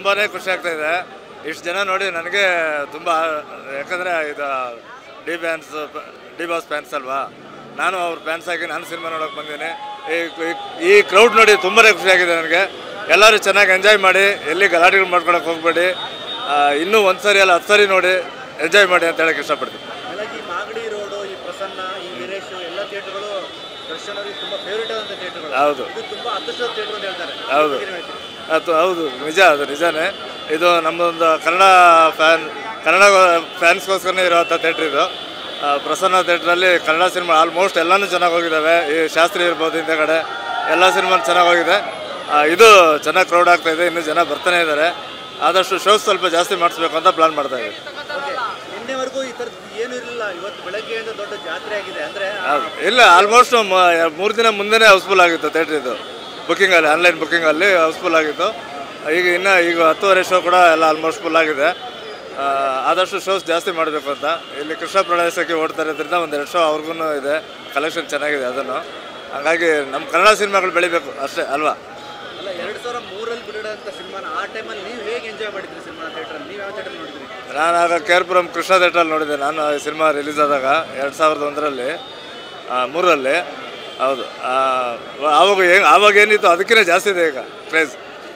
ತುಂಬಾ ಖುಷಿ ಆಗ್ತಾ ಇದೆ ಇಷ್ಟು ಜನ ನೋಡಿ ನನಗೆ ತುಂಬ ಯಾಕಂದರೆ ಇದು D fans D boss fans ಅಲ್ವಾ ನಾನು ಅವ್ರ ಫ್ಯಾನ್ಸ್ ಆಗಿ ನಾನು ಸಿನಿಮಾ ನೋಡೋಕೆ ಬಂದಿದ್ದೀನಿ ಈ ಈ- ಈ ಕ್ರೌಡ್ ನೋಡಿ ತುಂಬಾ ಖುಷಿಯಾಗಿದೆ ನನಗೆ ಎಲ್ಲರೂ ಚೆನ್ನಾಗಿ ಎಂಜಾಯ್ ಮಾಡಿ ಎಲ್ಲಿ ಗಲಾಟೆಗಳು ಮಾಡ್ಕೊಳಕ್ಕೆ ಹೋಗಬೇಡಿ ಇನ್ನೂ ಒಂದು ಸರಿ ಅಲ್ಲ ಹತ್ತು ಸರಿ ನೋಡಿ ಎಂಜಾಯ್ ಮಾಡಿ ಅಂತ ಹೇಳಕ್ಕೆ ಇಷ್ಟಪಡ್ತೀನಿ ಹಾಗಾಗಿ ಮಾಗಡಿ ರೋಡು ಈ ಪ್ರಸನ್ನ ಈ ವೀರೇಶ್ ಎಲ್ಲ ಥಿಯೇಟರ್ಗಳು ದರ್ಶನ್ ಅವರಿಗೆ ತುಂಬಾ ಫೇವರೇಟ್ ಆದಂಥ ಥಿಯೇಟರ್ಗಳು ಹೌದು ಇದು ತುಂಬಾ ಅದೃಷ್ಟದ ಥಿಯೇಟರ್ ಅಂತ ಹೇಳ್ತಾರೆ ಹೌದು ಏನ್ ಹೇಳ್ತೀರಿ? ಅದು ಹೌದು ನಿಜ ಅದು ನಿಜಾನೇ ಇದು ನಮ್ಮದೊಂದು ಕನ್ನಡ ಫ್ಯಾನ್ ಕನ್ನಡ ಫ್ಯಾನ್ಸ್ಗೋಸ್ಕರನೇ ಇರೋವಂಥ ಥಿಯೇಟ್ರ್ ಇದು ಆ, ಪ್ರಸನ್ನ ಥಿಯೇಟ್ರಲ್ಲಿ ಕನ್ನಡ ಸಿನಿಮಾ ಆಲ್ಮೋಸ್ಟ್ ಎಲ್ಲನೂ ಚೆನ್ನಾಗಿ ಹೋಗಿದ್ದಾವೆ ಈ ಶಾಸ್ತ್ರಿ ಇರ್ಬೋದು ಹಿಂದೆಗಡೆ ಎಲ್ಲ ಸಿನಿಮಾ ಚೆನ್ನಾಗಿ ಹೋಗಿದೆ ಆ, ಇದು ಚೆನ್ನಾಗಿ ಕ್ರೌಡ್ ಆಗ್ತಾ ಇದೆ ಇನ್ನೂ ಜನ ಬರ್ತಾನೆ ಇದ್ದಾರೆ ಆದಷ್ಟು ಶೋಸ್ ಸ್ವಲ್ಪ ಜಾಸ್ತಿ ಮಾಡಿಸ್ಬೇಕು ಅಂತ ಪ್ಲಾನ್ ಮಾಡ್ತಾ ಇದ್ದೀವಿ Okay. ನಿನ್ನೆವರೆಗೂ ಈ ಥರದ್ದು ಏನೂ ಇರಲಿಲ್ಲ ಇವತ್ತು ಬೆಳಗ್ಗೆಯಿಂದ ದೊಡ್ಡ ಜಾತ್ರೆ ಆಗಿದೆ ಅಂದ್ರೆ ಹೌದು. ಇಲ್ಲ ಆಲ್ಮೋಸ್ಟ್ ಮೂರು ದಿನ ಮುಂದೆನೇ ಹೌಸ್ಫುಲ್ ಆಗಿತ್ತು ಥಿಯೇಟ್ರ್ ಇದು ಬುಕ್ಕಿಂಗಲ್ಲಿ ಆನ್ಲೈನ್ ಬುಕ್ಕಿಂಗಲ್ಲಿ ಹೌಸ್ಫುಲ್ ಆಗಿತ್ತು ಈಗ ಇನ್ನು ಈಗ ಹತ್ತುವರೆ ಶೋ ಕೂಡ ಎಲ್ಲ ಆಲ್ಮೋಸ್ಟ್ ಫುಲ್ ಆಗಿದೆ ಆ, ಆದಷ್ಟು ಶೋಸ್ ಜಾಸ್ತಿ ಮಾಡಬೇಕು ಅಂತ ಇಲ್ಲಿ ಕೃಷ್ಣ ಪ್ರದೇಶಕ್ಕೆ ಓಡ್ತಾ ಇರೋದ್ರಿಂದ ಒಂದೆರಡು ಶೋ ಅವ್ರಿಗೂ ಇದೆ ಕಲೆಕ್ಷನ್ ಚೆನ್ನಾಗಿದೆ ಅದನ್ನು ಹಾಗಾಗಿ ನಮ್ಮ ಕನ್ನಡ ಸಿನಿಮಾಗಳು ಬೆಳಿಬೇಕು ಅಷ್ಟೇ ಅಲ್ವಾ ಅಲ್ಲ ಎರಡು ಸಾವಿರ ಮೂರಲ್ಲಿ ಬಿಡೋಂಥ ಸಿನಿಮಾನ ಆ ಟೈಮಲ್ಲಿ ನೀವು ಹೇಗೆ ಎಂಜಾಯ್ ಮಾಡಿದ್ರಿ ಸಿನಿಮಾ ಥಿಯೇಟ್ರಲ್ಲಿ ನೀವು ಯಾವ ಥಿಯೇಟರ್ ನೋಡಿದ್ರಿ ನಾನು ಆಗ ಕೇರ್ಪುರಂ ಕೃಷ್ಣ ಥಿಯೇಟ್ರಲ್ಲಿ ನೋಡಿದ್ದೆ ನಾನು ಈ ಸಿನಿಮಾ ರಿಲೀಸ್ ಆದಾಗ ಎರಡು ಸಾವಿರದ ಒಂದರಲ್ಲಿ ಮೂರರಲ್ಲಿ ಹೌದು ಆ, ಆವಾಗ ಹೆಂಗೆ ಆವಾಗ ಏನಿತ್ತು ಅದಕ್ಕಿಂತ ಜಾಸ್ತಿ ಇದೆ ಈಗ ಕ್ರೇಜ್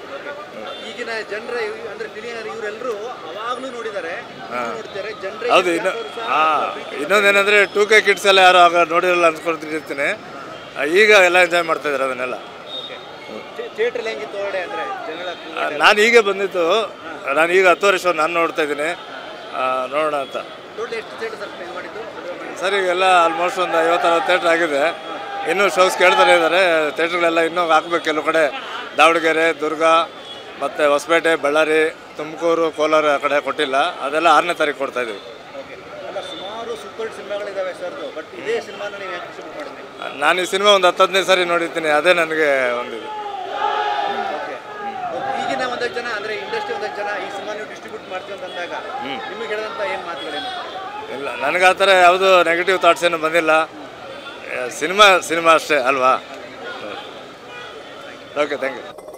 ಈಗಿನ ಜನರ ಅಂದ್ರೆ ಫಿಲಿಯರ್ ಇವರೆಲ್ಲರೂ ಅವಾಗಲೂ ನೋಡಿದ್ದಾರೆ ಇನ್ನೂ ನೋಡ್ತಾರೆ ಜನರೇ ಹೌದು ಇನ್ನು ಹಾಂ ಇನ್ನೊಂದೇನೆಂದರೆ ಟೂ ಕೆ ಕಿಡ್ಸ್ ಎಲ್ಲ ಯಾರು ಆಗ ನೋಡಿರಲ್ಲ ಅನ್ಸ್ಕೊಳ್ತಿರ್ತೀನಿ ಆ, ಈಗ ಎಲ್ಲ ಎಂಜಾಯ್ ಮಾಡ್ತಾ ಇದ್ದಾರೆ ಅದನ್ನೆಲ್ಲ ಥಿಯೇಟ್ರಲ್ಲಿ ಹೆಂಗಿತ್ತು ಹೊರಡೆ ಅಂದ್ರೆ ಜನಗಳ ಆ, ನಾನು ಈಗ ಬಂದಿದ್ದು ನಾನು ಈಗ ಹತ್ತುವರೆ ಶೋ ನಾನು ನೋಡ್ತಾ ಇದ್ದೀನಿ ಆ, ನೋಡೋಣ ಅಂತ ಟೋಟಲ್ ಎಷ್ಟು ಥಿಯೇಟರ್ ಸರ್ ಪ್ಲೇನ್ ಮಾಡಿದ್ದು ಸರ್ ಈಗೆಲ್ಲ ಆಲ್ಮೋಸ್ಟ್ ಒಂದು ಐವತ್ತರವತ್ತು ಥಿಯೇಟ್ರ್ ಆಗಿದೆ ಇನ್ನೂ ಶೋಸ್ ಕೇಳ್ತಾನೆ ಇದ್ದಾರೆ ಥಿಯೇಟ್ರ್ಗಳೆಲ್ಲ ಇನ್ನೂ ಹಾಕ್ಬೇಕು ಕೆಲವು ಕಡೆ ದಾವಣಗೆರೆ ದುರ್ಗ ಮತ್ತು ಹೊಸಪೇಟೆ ಬಳ್ಳಾರಿ ತುಮಕೂರು ಕೋಲಾರ ಆ ಕಡೆ ಕೊಟ್ಟಿಲ್ಲ ಅದೆಲ್ಲ ಆರನೇ ತಾರೀಕು ಕೊಡ್ತಾ ಇದ್ದೀವಿ ಓಕೆ ಅಲ್ಲ ಸುಮಾರು ಸೂಪರ್ ಸಿನಿಮಾಗಳಿದ್ದಾವೆ ಸರ್ದು ಬಟ್ ಇದೇ ಸಿನಿಮಾನ ನೀವು ಯಾಕೆ ಡಿಸ್ಟ್ರಿಬ್ಯೂಟ್ ಮಾಡಿದ್ರಿ ನಾನು ಈ ಸಿನಿಮಾ ಒಂದು ಹತ್ತು ಹದಿನೈದು ಸಾರಿ ನೋಡಿರ್ತೀನಿ ಅದೇ ನನಗೆ ಒಂದಿದು ಓಕೆ ಈಗಿನ ಒಂದಷ್ಟು ಜನ ಅಂದ್ರೆ ಇಂಡಸ್ಟ್ರಿ ಒಂದಷ್ಟು ಜನ ಈ ಸಿನಿಮಾ ನೀವು ಡಿಸ್ಟ್ರಿಬ್ಯೂಟ್ ಮಾಡ್ತೀವಿ ಅಂತ ಅಂದಾಗ ನಿಮಗೆ ಹೇಳಿದಂಥ ಏನು ಮಾತುಗಳೇನು ಇಲ್ಲ ನನಗೆ ಆ ಥರ ಯಾವುದು ನೆಗೆಟಿವ್ ಥಾಟ್ಸ್ ಏನು ಬಂದಿಲ್ಲ ಸಿನಿಮಾ ಸಿನಿಮಾ ಅಷ್ಟೇ ಅಲ್ವಾ ಓಕೆ ಥ್ಯಾಂಕ್ ಯು